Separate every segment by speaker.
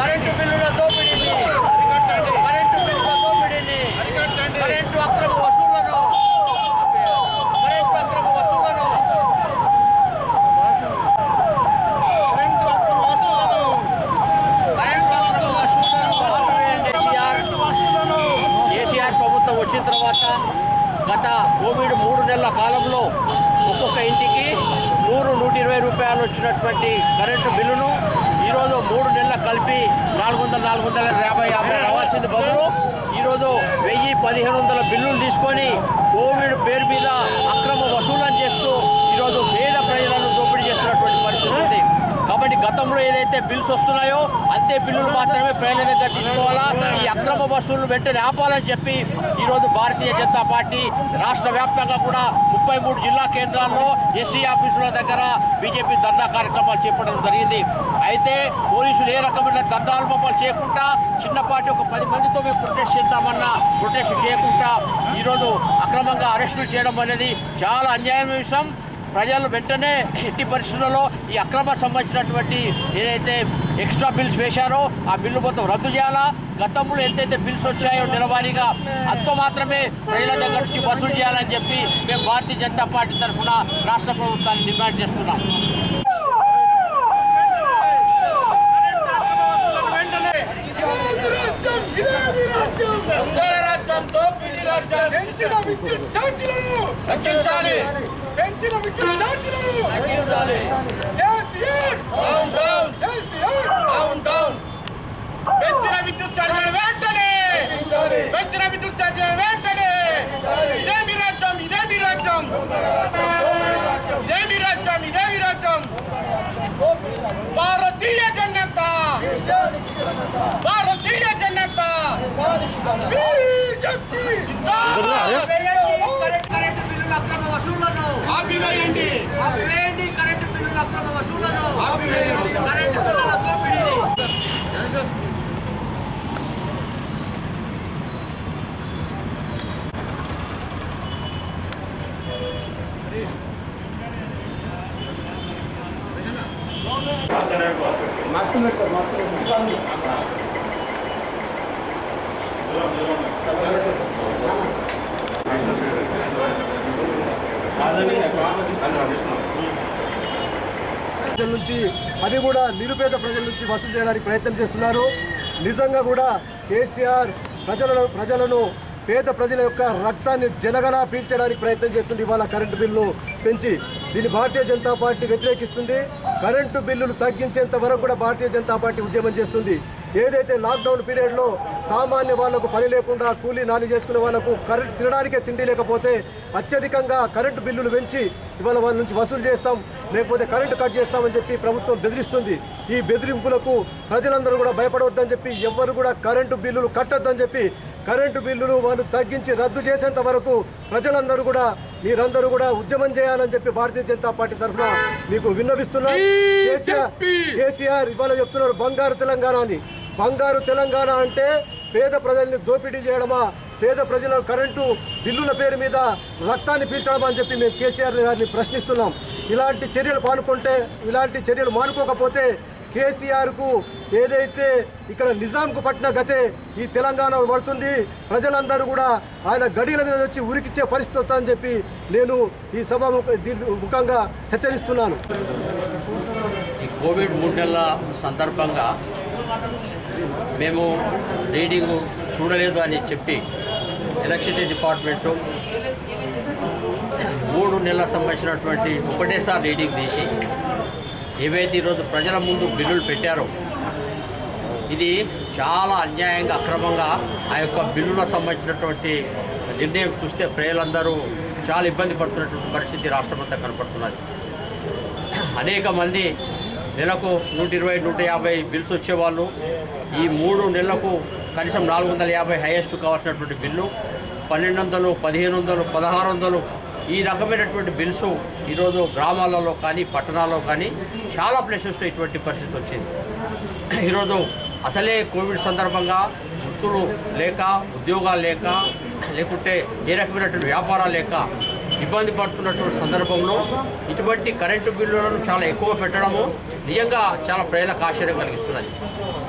Speaker 1: Current బిల్లుల దోపిడీని current బిల్లుల దోపిడీని కరెంటు అక్రమ వసూళ్లను కరెంటు అక్రమ వసూళ్లను కరెంటు అక్రమ వసూళ్లను ఆపివేయండి కేసీఆర్ కేసీఆర్ ప్రభుత్వం వచ్చిన తర్వాత గత కోవిడ్ మూడు నెలల కాలంలో ఒక్కొక్క ఇంటికి నూరు నూట ఇరవై రూపాయలు వచ్చినటువంటి కరెంటు బిల్లును ఈరోజు మూడు నెలల కలిపి నాలుగు వందల నాలుగు వందల యాభై యాభై రావాల్సింది బదులు ఈరోజు వెయ్యి పదిహేను వందల బిల్లులు తీసుకొని కోవిడ్ పేరు మీద అక్రమ వసూలను చేస్తూ ఈరోజు పేద ప్రజలను దోపిడీ చేస్తున్నటువంటి పరిస్థితి ఉంది కాబట్టి గతంలో ఏదైతే బిల్స్ వస్తున్నాయో అంతే బిల్లులు మాత్రమే ప్రజల దగ్గర తీసుకోవాలా ఈ అక్రమ వసూళ్లు వెంటనే ఆపాలని చెప్పి ఈరోజు భారతీయ జనతా పార్టీ రాష్ట్ర వ్యాప్తంగా కూడా ముప్పై మూడు జిల్లా కేంద్రాల్లో ఎస్సీ ఆఫీసుల దగ్గర బీజేపీ ధర్నా కార్యక్రమాలు చేపట్టడం జరిగింది అయితే పోలీసులు ఏ రకమైన ధర్నాలు మమ్మల్ని చేయకుండా చిన్నపాటి ఒక పది మందితో మేము ప్రొటెస్ట్ చేద్దామన్నా ప్రొటెస్ట్ చేయకుండా ఈరోజు అక్రమంగా అరెస్టులు చేయడం అనేది చాలా అన్యాయమైన విషయం ప్రజలు వెంటనే ఎట్టి పరిస్థితుల్లో ఈ అక్రమ సంబంధించినటువంటి ఏదైతే ఎక్స్ట్రా బిల్స్ వేశారో ఆ బిల్లు మొత్తం రద్దు చేయాలా గతంలో ఎంతైతే బిల్స్ వచ్చాయో నెలవారీగా అంత మాత్రమే ప్రజల దగ్గర నుంచి వసూలు చేయాలని చెప్పి మేము భారతీయ జనతా పార్టీ తరఫున రాష్ట్ర ప్రభుత్వాన్ని డిమాండ్ చేస్తున్నాం
Speaker 2: పెంచిన విద్యుత్ ఛార్జీలను
Speaker 3: తగ్గించాలి
Speaker 2: పెంచిన విద్యుత్ ఛార్జీలను
Speaker 3: తగ్గించాలి
Speaker 2: KCR
Speaker 3: down down
Speaker 2: KCR
Speaker 3: down down పెంచిన విద్యుత్ ఛార్జీలు వెంటనే పెంచిన విద్యుత్ ఛార్జీలు వెంటనే ఇదే మీ రాజ్యం ఇదే మీ రాజ్యం ఇదే మీ రాజ్యం ఇదే మీ రాజ్యం భారతీయ జనతా భారతీయ జనతా
Speaker 2: బీజేపీ
Speaker 1: కరెంటు బిల్లుల అక్రమ వసూళ్లను
Speaker 3: ఆపివేయండి
Speaker 1: ఆపివేయండి కరెంటు బిల్లుల అక్రమ వసూళ్లను
Speaker 3: ఆపివేయండి.
Speaker 1: కరెంటు బిల్లుల దోపిడీని
Speaker 4: ప్రజల నుంచి అది కూడా నిరుపేద ప్రజల నుంచి వసూలు చేయడానికి ప్రయత్నం చేస్తున్నారు నిజంగా కూడా కేసీఆర్ ప్రజలను ప్రజలను పేద ప్రజల యొక్క రక్తాన్ని జనగణ పీల్చడానికి ప్రయత్నం చేస్తుంది ఇవాళ కరెంటు బిల్లు పెంచి దీన్ని భారతీయ జనతా పార్టీ వ్యతిరేకిస్తుంది కరెంటు బిల్లులు తగ్గించేంత వరకు కూడా భారతీయ జనతా పార్టీ ఉద్యమం చేస్తుంది ఏదైతే లాక్డౌన్ పీరియడ్లో సామాన్య వాళ్లకు పని లేకుండా కూలీ నాలి చేసుకునే వాళ్ళకు కరెంట్ తినడానికే తిండి లేకపోతే అత్యధికంగా కరెంటు బిల్లులు పెంచి ఇవాళ వాళ్ళ నుంచి వసూలు చేస్తాం లేకపోతే కరెంటు కట్ చేస్తామని చెప్పి ప్రభుత్వం బెదిరిస్తుంది ఈ బెదిరింపులకు ప్రజలందరూ కూడా భయపడవద్దని చెప్పి ఎవ్వరు కూడా కరెంటు బిల్లులు కట్టొద్దని చెప్పి కరెంటు బిల్లులు వాళ్ళు తగ్గించి రద్దు చేసేంత వరకు ప్రజలందరూ కూడా మీరందరూ కూడా ఉద్యమం చేయాలని చెప్పి భారతీయ జనతా పార్టీ తరఫున మీకు విన్నవిస్తున్నాం కేసీఆర్ కేసీఆర్ ఇవాళ చెప్తున్నారు బంగారు తెలంగాణ అని బంగారు తెలంగాణ అంటే పేద ప్రజల్ని దోపిడీ చేయడమా పేద ప్రజల కరెంటు బిల్లుల పేరు మీద రక్తాన్ని పీల్చడమా అని చెప్పి మేము కేసీఆర్ గారిని ప్రశ్నిస్తున్నాం ఇలాంటి చర్యలు పాల్గొంటే ఇలాంటి చర్యలు మానుకోకపోతే కేసీఆర్కు ఏదైతే ఇక్కడ నిజాంకు పట్టిన గతే ఈ తెలంగాణలో పడుతుంది ప్రజలందరూ కూడా ఆయన గడియల మీద వచ్చి ఉరికిచ్చే పరిస్థితి వస్తుందని చెప్పి నేను ఈ సభ ముఖ- దీని ముఖంగా హెచ్చరిస్తున్నాను
Speaker 1: ఈ కోవిడ్ మూడు నెలల సందర్భంగా మేము రీడింగ్ చూడలేదు అని చెప్పి ఎలక్ట్రిసిటీ డిపార్ట్మెంటు మూడు నెలల సంబంధించినటువంటి ఒకటేసారి రీడింగ్ తీసి ఏవైతే ఈరోజు ప్రజల ముందు బిల్లులు పెట్టారో ఇది చాలా అన్యాయంగా అక్రమంగా ఆ యొక్క బిల్లులకు సంబంధించినటువంటి నిర్ణయం చూస్తే ప్రజలందరూ చాలా ఇబ్బంది పడుతున్నటువంటి పరిస్థితి రాష్ట్రమంతా కనపడుతున్నది అనేక మంది నెలకు నూట ఇరవై నూట యాభై బిల్స్ వచ్చేవాళ్ళు ఈ మూడు నెలలకు కనీసం నాలుగు వందల యాభై హైయెస్ట్ కావాల్సినటువంటి బిల్లు పన్నెండు వందలు పదిహేను వందలు పదహారు వందలు ఈ రకమైనటువంటి బిల్స్ ఈరోజు గ్రామాలలో కానీ పట్టణాల్లో కానీ చాలా ప్లేసెస్లో ఇటువంటి పరిస్థితి వచ్చింది ఈరోజు అసలే కోవిడ్ సందర్భంగా వృత్తులు లేక ఉద్యోగాలు లేక లేకుంటే ఏ రకమైనటువంటి వ్యాపారాలు లేక ఇబ్బంది పడుతున్నటువంటి సందర్భంలో ఇటువంటి కరెంటు బిల్లులను చాలా ఎక్కువ పెట్టడము నిజంగా చాలా ప్రజలకు ఆశ్చర్యం కలిగిస్తున్నది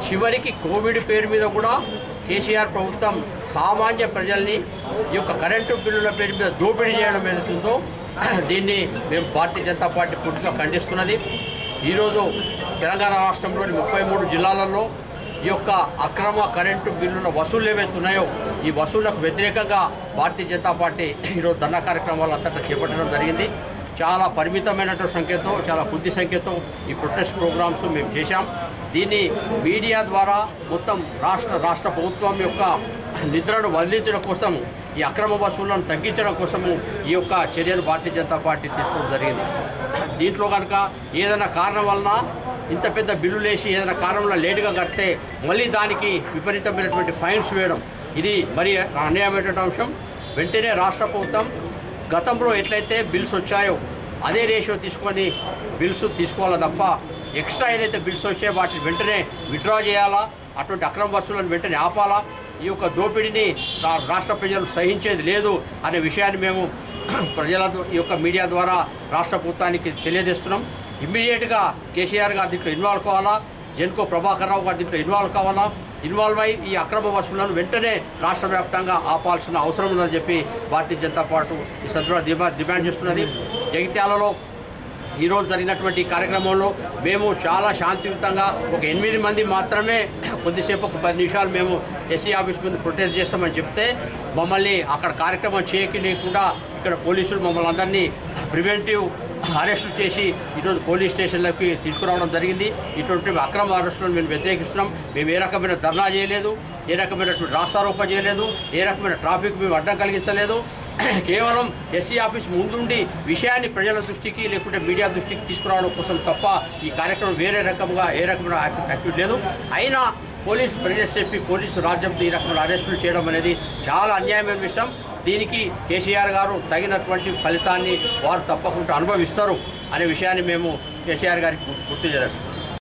Speaker 1: చివరికి కోవిడ్ పేరు మీద కూడా కేసీఆర్ ప్రభుత్వం సామాన్య ప్రజల్ని ఈ యొక్క కరెంటు బిల్లుల పేరు మీద దోపిడీ చేయడం ఏదైతుందో దీన్ని మేము భారతీయ జనతా పార్టీ పూర్తిగా ఖండిస్తున్నది ఈరోజు తెలంగాణ రాష్ట్రంలోని ముప్పై మూడు జిల్లాలలో ఈ యొక్క అక్రమ కరెంటు బిల్లుల వసూళ్లు ఏవైతే ఉన్నాయో ఈ వసూళ్లకు వ్యతిరేకంగా భారతీయ జనతా పార్టీ ఈరోజు ధర్నా కార్యక్రమాలు అంతటా చేపట్టడం జరిగింది చాలా పరిమితమైనటువంటి సంఖ్యతో చాలా కొద్ది సంఖ్యతో ఈ ప్రొటెస్ట్ ప్రోగ్రామ్స్ మేము చేశాం దీన్ని మీడియా ద్వారా మొత్తం రాష్ట్ర రాష్ట్ర ప్రభుత్వం యొక్క నిద్రను వదిలించడం కోసం ఈ అక్రమ వసూళ్లను తగ్గించడం కోసము ఈ యొక్క చర్యను భారతీయ జనతా పార్టీ తీసుకోవడం జరిగింది దీంట్లో కనుక ఏదైనా కారణం వలన ఇంత పెద్ద బిల్లులు వేసి ఏదైనా కారణంలో లేటుగా కడితే మళ్ళీ దానికి విపరీతమైనటువంటి ఫైన్స్ వేయడం ఇది మరి అన్యాయమైనటువంటి అంశం వెంటనే రాష్ట్ర ప్రభుత్వం గతంలో ఎట్లయితే బిల్స్ వచ్చాయో అదే రేషియో తీసుకొని బిల్స్ తీసుకోవాలా తప్ప ఎక్స్ట్రా ఏదైతే బిల్స్ వచ్చాయో వాటిని వెంటనే విత్డ్రా చేయాలా అటువంటి అక్రమ వస్తువులను వెంటనే ఆపాలా ఈ యొక్క దోపిడీని రా- రాష్ట్ర ప్రజలు సహించేది లేదు అనే విషయాన్ని మేము ప్రజల ద్వా- ఈ యొక్క మీడియా ద్వారా రాష్ట్ర ప్రభుత్వానికి తెలియజేస్తున్నాం ఇమ్మీడియట్గా కేసీఆర్ గారు దీంట్లో ఇన్వాల్వ్ కావాలా జెన్కో ప్రభాకర్ రావు గారు దీంట్లో ఇన్వాల్వ్ కావాలా ఇన్వాల్వ్ అయి ఈ అక్రమ వసూళ్లను వెంటనే రాష్ట్ర వ్యాప్తంగా ఆపాల్సిన అవసరం ఉందని చెప్పి భారతీయ జనతా పార్టీ ఈ సందర్భంగా డిమా డిమాండ్ చేస్తున్నది జగిత్యాలలో ఈరోజు జరిగినటువంటి ఈ కార్యక్రమంలో మేము చాలా శాంతియుతంగా ఒక ఎనిమిది మంది మాత్రమే కొద్దిసేపు ఒక పది నిమిషాలు మేము ఎస్సీ ఆఫీస్ ముందు ప్రొటెస్ట్ చేస్తామని చెప్తే మమ్మల్ని అక్కడ కార్యక్రమం చేయకి లేకుండా ఇక్కడ పోలీసులు మమ్మల్ని అందరినీ ప్రివెంటివ్ అరెస్టులు చేసి ఈరోజు పోలీస్ స్టేషన్లకి తీసుకురావడం జరిగింది ఇటువంటి అక్రమ అరెస్టులను మేము వ్యతిరేకిస్తున్నాం మేము ఏ రకమైన ధర్నా చేయలేదు ఏ రకమైనటువంటి రాస్తారోపణ చేయలేదు ఏ రకమైన ట్రాఫిక్ మేము అడ్డం కలిగించలేదు కేవలం ఎస్సీ ఆఫీస్ ముందుండి విషయాన్ని ప్రజల దృష్టికి లేకుంటే మీడియా దృష్టికి తీసుకురావడం కోసం తప్ప ఈ కార్యక్రమం వేరే రకంగా ఏ రకమైన యాక్టి- యాక్టివిటీ లేదు అయినా పోలీస్ ప్రజెస్ చెప్పి పోలీసు రాజ్యంతో ఈ రకమైన అరెస్టులు చేయడం అనేది చాలా అన్యాయమైన విషయం దీనికి కేసీఆర్ గారు తగినటువంటి ఫలితాన్ని వారు తప్పకుండా అనుభవిస్తారు అనే విషయాన్ని మేము కేసీఆర్ గారికి గుర్తు చేస్తాం